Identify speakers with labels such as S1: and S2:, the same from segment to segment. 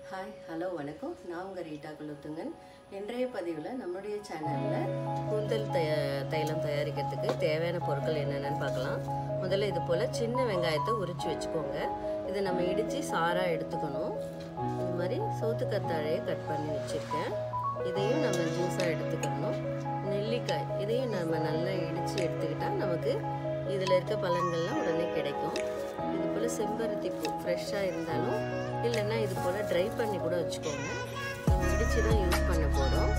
S1: Hi hello வணக்கம் நான் உங்கள் ரீட்டா குலத்துங்கன் இன்றைய பதிவில் நம்முடைய சேனலில் கூந்தல் தய தைலம் தயாரிக்கிறதுக்கு தேவையான பொருட்கள் என்னென்னு பார்க்கலாம் முதல்ல இது போல் சின்ன வெங்காயத்தை உரித்து வச்சுக்கோங்க இதை நம்ம இடித்து சாராக எடுத்துக்கணும் இது மாதிரி சோத்துக்கத்தாழையை கட் பண்ணி வச்சுருக்கேன் இதையும் நம்ம ஜூஸாக எடுத்துக்கணும் நெல்லிக்காய் இதையும் நம்ம நல்லா இடித்து எடுத்துக்கிட்டால் நமக்கு இதில் இருக்க பலன்கள்லாம் உடனே கிடைக்கும் இது போல் செம்பருத்தி பூ ஃப்ரெஷ்ஷாக இருந்தாலும் இல்லைன்னா இது போல் ட்ரை பண்ணி கூட வச்சுக்கோங்க நம்ம இடித்து தான் யூஸ் பண்ண போகிறோம்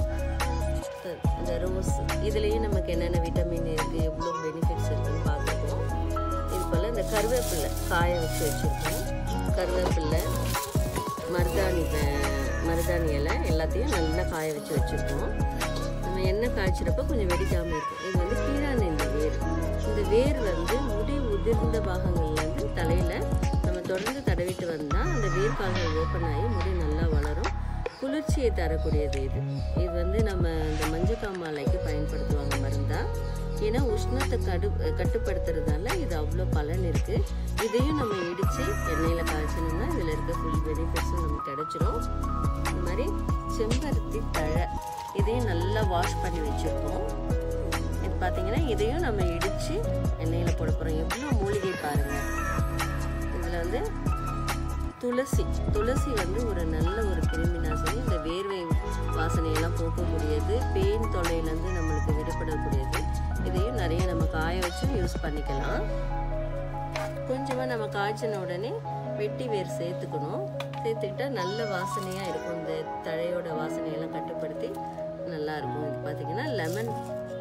S1: இந்த ரோஸ் இதுலேயும் நமக்கு என்னென்ன விட்டமின் இருக்குது எவ்வளோ பெனிஃபிட்ஸ் இருக்குன்னு பார்த்துருக்கோம் இது போல் இந்த கருவேப்பிலை காய வச்சு வச்சுருக்கோம் கருவேப்பிலை மருதாணி வே- மருதாணி இலை எல்லாத்தையும் நல்லா காய வச்சு வச்சுருக்கோம் நம்ம எண்ணெய் காய்ச்சிறப்ப கொஞ்சம் வெடிக்காமல் இருக்கும் இது வந்து கீழான இந்த வேர் இந்த வேர் வந்து முடி உதிர்ந்த பாகங்கள்லேருந்து தலையில் நம்ம தொடர்ந்து தடவிட்டு வந்தால் அந்த வேர்க்கால்கள் ஓப்பன் ஆகி முடி நல்லா வளரும் குளிர்ச்சியை தரக்கூடியது இது இது வந்து நம்ம இந்த மஞ்சக்காமாலைக்கு பயன்படுத்துவாங்க மருந்தா ஏன்னா உஷ்ணத்தை கடு கட்டுப்படுத்துறதால இது அவ்வளோ பலன் இருக்குது இதையும் நம்ம இடித்து எண்ணெயில் காய்ச்சணும்னா இதில் இருக்க ஃபுல் பெனிஃபிட்ஸும் நமக்கு கிடச்சிரும் இந்த மாதிரி செம்பருத்தி தழை இதையும் நல்லா வாஷ் பண்ணி வச்சுருக்கோம் இது பார்த்தீங்கன்னா இதையும் நம்ம இடித்து எண்ணெயில் போட போகிறோம் எவ்வளோ மூலிகை பாருங்கள் இதில் வந்து துளசி துளசி வந்து ஒரு நல்ல ஒரு கிருமி நாசினி இந்த வேர்வை வாசனையெல்லாம் போக்கக்கூடியது பெயின் தொல்லையிலேருந்து நம்மளுக்கு விடுபடக்கூடியது இதையும் நிறைய நம்ம காய வச்சும் யூஸ் பண்ணிக்கலாம் கொஞ்சமாக நம்ம காய்ச்சின உடனே வெட்டி வேர் சேர்த்துக்கணும் சேர்த்துக்கிட்டா நல்ல வாசனையாக இருக்கும் இந்த தழையோட வாசனையெல்லாம் கட்டுப்படுத்தி நல்லா இருக்கும் இது பார்த்தீங்கன்னா லெமன்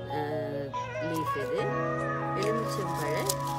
S1: லீஃப் இது எலுமிச்சம்பழ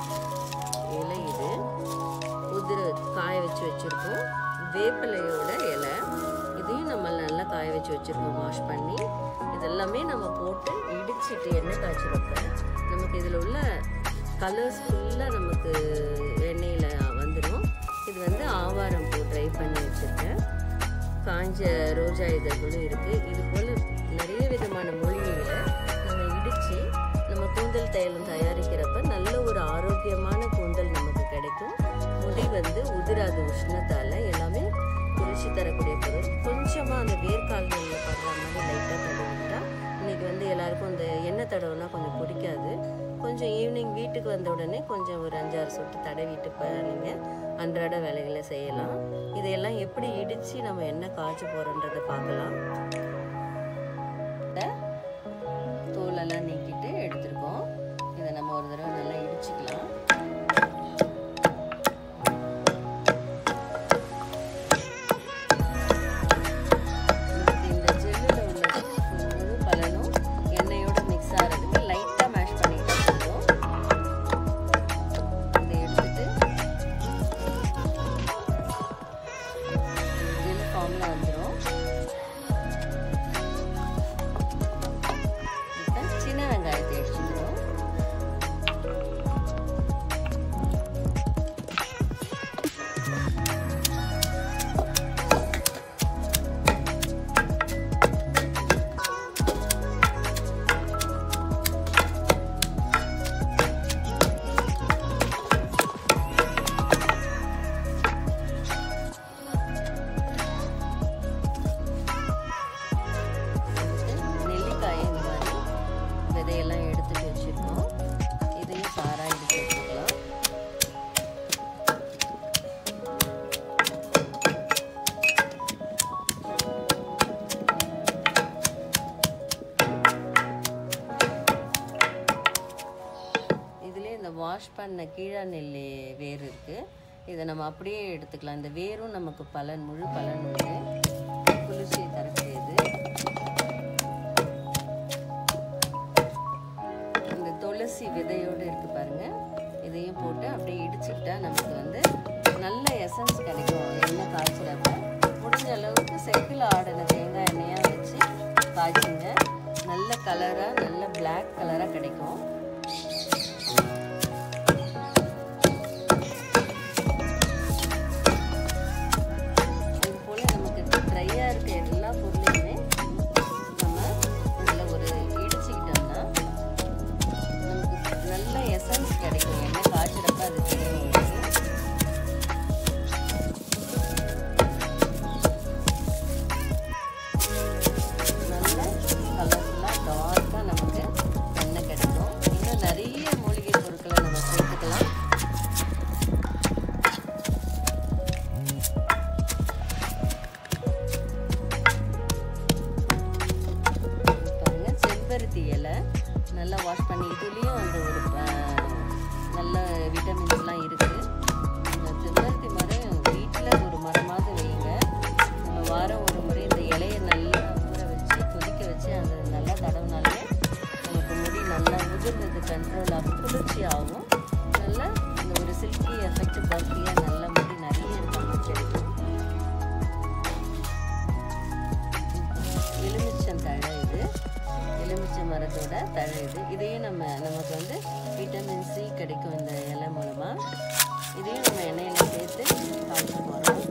S1: இலை இது உதிர காய வச்சு வச்சுருக்கோம் வேப்பிலையோட இலை இதையும் நம்ம நல்லா காய வச்சு வச்சுருக்கோம் வாஷ் பண்ணி இதெல்லாமே நம்ம போட்டு இடிச்சிட்டு எண்ணெய் காய்ச்சிறப்ப நமக்கு இதில் உள்ள கலர்ஸ் ஃபுல்லாக நமக்கு எண்ணெயில் வந்துடும் இது வந்து ஆவாரம் பூ ட்ரை பண்ணி வச்சுருக்கேன் காஞ்ச ரோஜா இதழ்களும் இருக்குது இது போல் நிறைய விதமான மூலிகைகளை நம்ம இடித்து நம்ம கூந்தல் தைலம் தயாரிக்கிறப்ப நல்ல ஒரு ஆரோக்கியமான கூந்தல் நமக்கு கிடைக்கும் முடி வந்து உதிராது உஷ்ணத்தால் எல்லாமே குளிர்ச்சி தரக்கூடிய பொருள் கொஞ்சமாக அந்த வேர்க்கால்களில் படுற மாதிரி லைட்டாக தடவிட்டா இன்னைக்கு வந்து எல்லாருக்கும் இந்த எண்ணெய் தடவுனா கொஞ்சம் பிடிக்காது கொஞ்சம் ஈவினிங் வீட்டுக்கு வந்த உடனே கொஞ்சம் ஒரு அஞ்சாறு சொட்டு தடவிட்டு ப- நீங்க அன்றாட வேலைகளை செய்யலாம் இதையெல்லாம் எப்படி இடித்து நம்ம என்ன காய்ச்ச போகிறோன்றதை பார்க்கலாம் இந்த தோலெல்லாம் நீக்கிட்டு எடுத்துருக்கோம் இதை நம்ம ஒரு தடவை நல்லா இடிச்சுக்கலாம் நமக்கு இந்த ஜெல்லில் உள்ள முழு பலனும் எண்ணெயோட மிக்ஸ் ஆகிறதுக்கு லைட்டாக மேஷ் பண்ணிக்கிட்டா போதும் இதை எடுத்துட்டு ஜெல் ஃபார்மில் வந்துடும் இப்போ சின்ன வெங்காயத்தை எடுத்துக்கிறோம் நெல்லிக்காயை இந்த மாதிரி விதையெல்லாம் எடுத்துட்டு வச்சுருக்கோம் இதையும் சாரா எடுத்து வச்சுக்கலாம் இதுலேயே இந்த வாஷ் பண்ண கீழா நெல்லி வேர் இருக்குது இதை நம்ம அப்படியே எடுத்துக்கலாம் இந்த வேரும் நமக்கு பலன் முழு பலன் உண்டு குளிர்ச்சியை தரக்கூடியது இந்த துளசி விதையோடு இருக்கு பாருங்க இதையும் போட்டு அப்படியே இடிச்சுக்கிட்டா நமக்கு வந்து நல்ல எசன்ஸ் கிடைக்கும் எண்ணெய் காய்ச்சிறப்ப முடிஞ்ச அளவுக்கு செக்கில் ஆடின தேங்காய் எண்ணெயாக வச்சு காய்ச்சுங்க நல்ல கலராக நல்ல பிளாக் கலராக கிடைக்கும் இது போல் நமக்கு ட்ரையாக இருக்க எல்லா பொருளையுமே நம்ம இதில் ஒரு இடிச்சுக்கிட்டோம்னா நமக்கு நல்ல எசன்ஸ் கிடைக்கும் எண்ணெய் காய்ச்சிறப்ப அது தெரியும் உங்களுக்கு மரக்கத்தாணி இதுலேயும் அந்த ஒரு அஹ், நல்ல விட்டமின்ஸ்லாம் இருக்குது இந்த செம்பருத்தி மரம் வீட்டில் ஒரு மரமாவது வைங்க நம்ம வாரம் ஒரு முறை இந்த இலையை நல்லா ஊற வச்சு கொதிக்க வச்சு அந்த நல்லா தடவினாலே நமக்கு முடி நல்லா உதிர்ந்தது கண்ட்ரோல் ஆகும் குளிர்ச்சி ஆகும் நல்லா இந்த ஒரு சில்கி எஃபெக்ட் பஃபியாக நல்ல முடி நிறைய நமக்கு கிடைக்கும் எலுமிச்சம் தழை இது எலுமிச்சை மரத்தோட தழை இது இதையும் நம்ம நமக்கு வந்து விட்டமின் சி கிடைக்கும் இந்த இலை மூலமாக இதையும் நம்ம எண்ணெயில் சேர்த்து காய்ச்ச போகிறோம்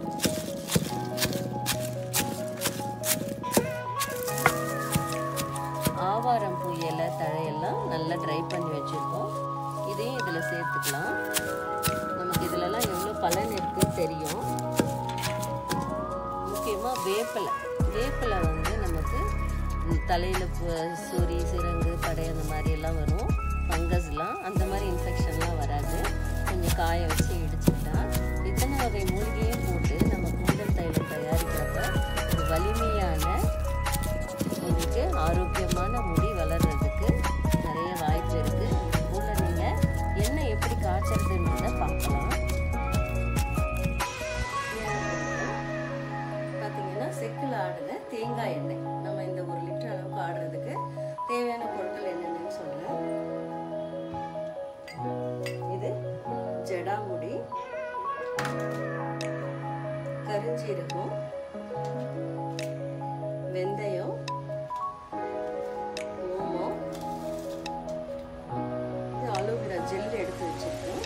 S1: ஆவாரம் பூ இலை தழையெல்லாம் நல்லா ட்ரை பண்ணி வச்சுருக்கோம் இதையும் இதில் சேர்த்துக்கலாம் நமக்கு இதிலலாம் எவ்வளோ பலன் இருக்குன்னு தெரியும் முக்கியமாக வேப்பிலை வேப்பிலை வந்து நமக்கு தலையில் சொறி சிரங்கு படை அந்த மாதிரி எல்லாம் வரும் ஃபங்கஸ்லாம் அந்த மாதிரி இன்ஃபெக்ஷன்லாம் வராது கொஞ்சம் காய வச்சு இடிச்சுக்கிட்டா இத்தனை வகை மூலிகையும் போட்டு நம்ம கூந்தல் தைலம் தயாரிக்கிறப்ப ஒரு வலிமையான உங்களுக்கு ஆரோக்கியமான முடி வளர்றதுக்கு நிறைய வாய்ப்பு இருக்குது உள்ள நீங்கள் எண்ணெய் எப்படி காய்ச்சறதுன்றதை பார்க்கலாம் பார்த்தீங்கன்னா செக்கில் ஆடின தேங்காய் எண்ணெய் நம்ம இந்த ஒரு லிட்டர் அளவுக்கு ஆடுறதுக்கு தேவையான பொருட்கள் என்னென்னு சொல்கிறேன் இது ஜடாமுடி கருஞ்சீரகம் வெந்தயம் ஓமம் இது அலோவேரா ஜெல் எடுத்து வச்சிருக்கோம்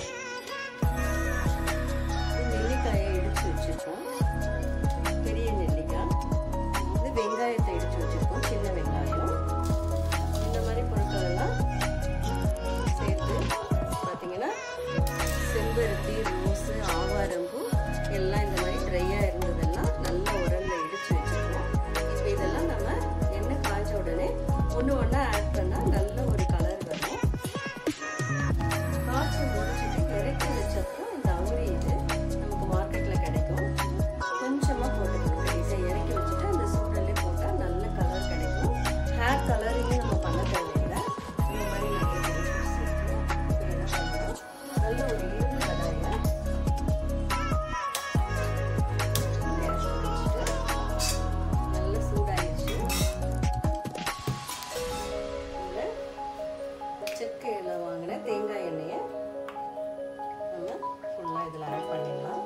S1: இது நெல்லிக்காயை இடிச்சு வச்சிருக்கோம் பெரிய நெல்லிக்காய் இது வெங்காயத்தை இடிச்சு வச்சிருக்கோம் சின்ன வெங்காயம் இந்த மாதிரி பொருட்கள் எல்லாம் சேர்த்து பார்த்தீங்கன்னா செம்பருத்தி ரோஸு ஆவாரம்பூ எல்லாம் இந்த மாதிரி ட்ரையாக இருந்ததெல்லாம் நல்லா உரல்ல இடிச்சு வச்சிருக்கோம் இப்போ இதெல்லாம் நம்ம எண்ணெய் காய்ச்ச உடனே ஒன்று ஒன்றா ஆட் பண்ணால் நல்ல ஒரு கலர் வரும் காய்ச்சி முடிச்சுட்டு இறக்கி வச்சப்பறம் இந்த அவுரி இது நமக்கு மார்க்கெட்டில் கிடைக்கும் கொஞ்சமாக போட்டுக்கணும் இதை இறக்கி வச்சுட்டு அந்த சூடல்லே போட்டால் நல்ல கலர் கிடைக்கும் ஹேர் கலரிங்கும் நம்ம பண்ண தேவையில்லை இந்த மாதிரி நிறைய benefits இருக்கு. இப்போ என்ன பண்ணுறோம் நல்ல ஒரு இரும்பு கடாயில் கேஸ் வச்சுட்டு நல்ல சூடாயிடுச்சு இதில் செக்கையில் வாங்கின தேங்காய் எண்ணெயை நம்ம ஃபுல்லாக இதில் ஆட் பண்ணிடலாம்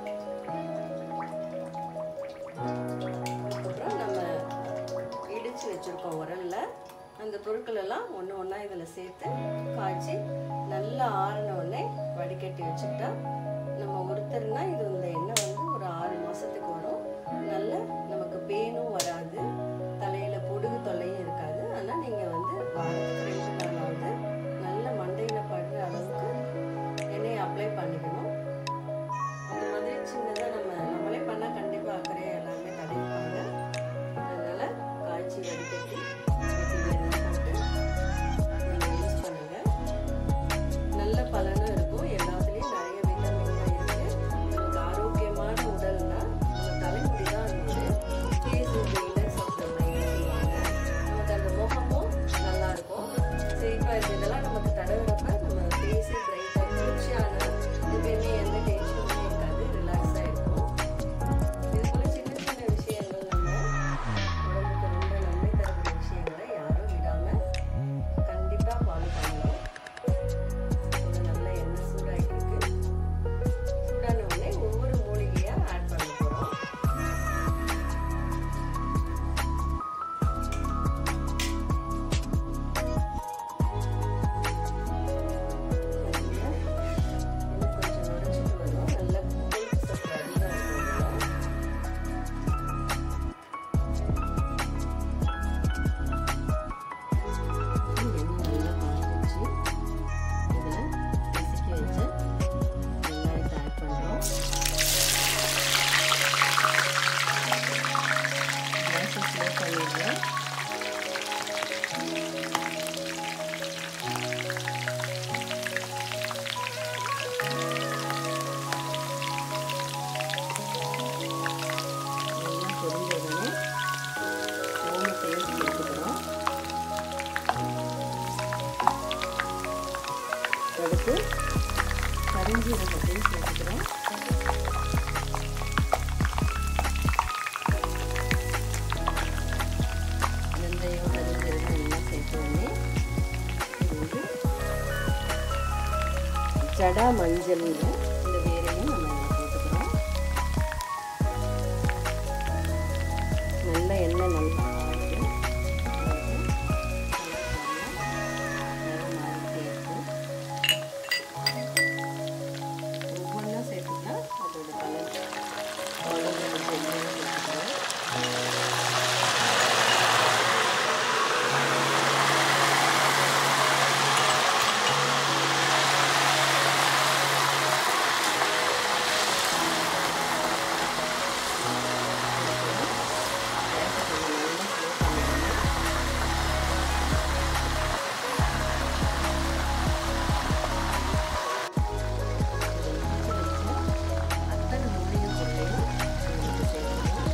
S1: அதுக்கப்புறம் நம்ம இடித்து வச்சுருக்கோம் உரல்ல அந்த பொருட்கள் எல்லாம் ஒன்று ஒன்றா இதில் சேர்த்து காய்ச்சி நல்லா ஆறின உடனே வடிகட்டி வச்சுக்கிட்டா நம்ம ஒருத்தர்னா இது இந்த எண்ணெய் வந்து ஒரு ஆறு மாதத்துக்கு வரும் நல்ல நமக்கு பேனும் வராது தலையில் பொடுகு தொல்லையும் இருக்காது ஆனால் நீங்கள் வந்து வாரத்துக்கு ரெண்டு நாளாவது நல்ல மண்டையில் படுற அளவுக்கு எண்ணெயை அப்ளை பண்ணிக்கணும் அந்த மாதிரி சின்னதாக நம்ம நம்மளே பண்ணால் கண்டிப்பாக அக்கறையாக எல்லாருமே தடைப்பாங்க அதனால் காய்ச்சி வடிகட்டி எண்ணெய் போட்டு நீங்கள் யூஸ் பண்ணுங்கள் நல்ல பலனும் இருக்கும் எல்லாத்துலேயும் நிறைய விட்டமின்லாம் இருக்குது நமக்கு ஆரோக்கியமான உடல்னா நம்ம ஜடா மஞ்சள் இந்த வேரையும் நம்ம இதில் போட்டுக்கிறோம் நல்ல எண்ணெய் நல்லா காய்ச்சி, நிறம் மாறிட்டே இருக்கும். ஒவ்வொன்றா சேர்த்துட்டா அதோட கலர் குழம்பு சேர்த்துக்கிறோம் அத்தனை மூலிகை பொருளையும் இதுக்கு சேர்க்கணும்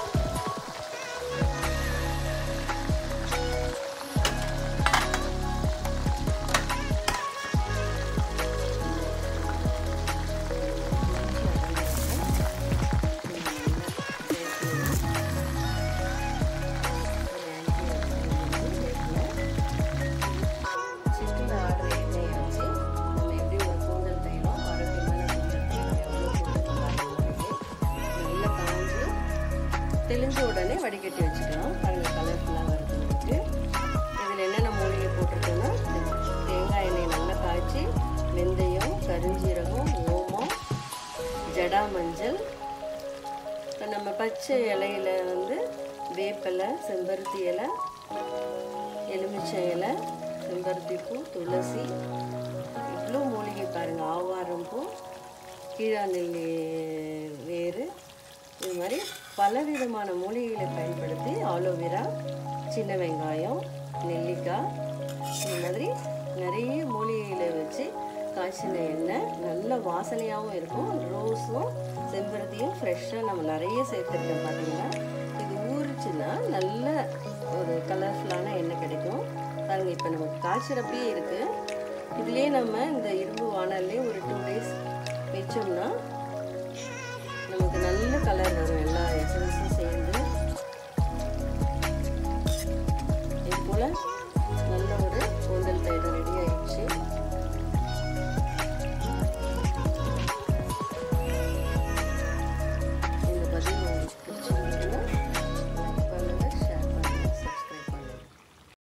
S1: சிட்டில் ஆடுற எண்ணெயை வச்சு நம்ம எப்படி ஒரு கூந்தல் தைலம் ஆரோக்கியமான கூந்தல் தைலம் எவ்வளோ போட்டுருக்கோம் நல்லா காஞ்சி தெளிஞ்ச உடனே வடிகட்டி வச்சுக்கலாம் பாருங்கள் கலர்ஃபுல்லாக வருதுன்ட்டு இதில் என்னென்ன மூலிகை போட்டிருக்கோன்னா தேங்காய் எண்ணெய் நல்லா காய்ச்சி வெந்தயம் கருஞ்சீரகம் ஓமம் ஜடா மஞ்சள் இப்போ நம்ம பச்சை இலையில வந்து வேப்பிலை செம்பருத்தி இலை எலுமிச்சை இலை செம்பருத்தி பூ துளசி இவ்வளோ மூலிகை பாருங்கள் ஆவாரம் பூ கீழாநெல்லி வேறு இது மாதிரி பலவிதமான மூலிகைகளை பயன்படுத்தி ஆலோவேரா சின்ன வெங்காயம் நெல்லிக்காய் இது மாதிரி நிறைய மூலிகைகளை வச்சு காய்ச்சின எண்ணெய் நல்ல வாசனையாகவும் இருக்கும் ரோஸும் செம்பருத்தியும் ஃப்ரெஷ்ஷாக நம்ம நிறைய சேர்த்துருக்கோம் பார்த்தீங்கன்னா இது ஊறிச்சுன்னா நல்ல ஒரு கலர்ஃபுல்லான எண்ணெய் கிடைக்கும் பாருங்கள் இப்போ நமக்கு காய்ச்சிறப்பே இருக்குது இதுலேயே நம்ம இந்த இரும்பு வானல்லே ஒரு டூ டேஸ் வச்சோம்னா நமக்கு நல்ல கலர் வரும் எல்லா எசன்ஸ்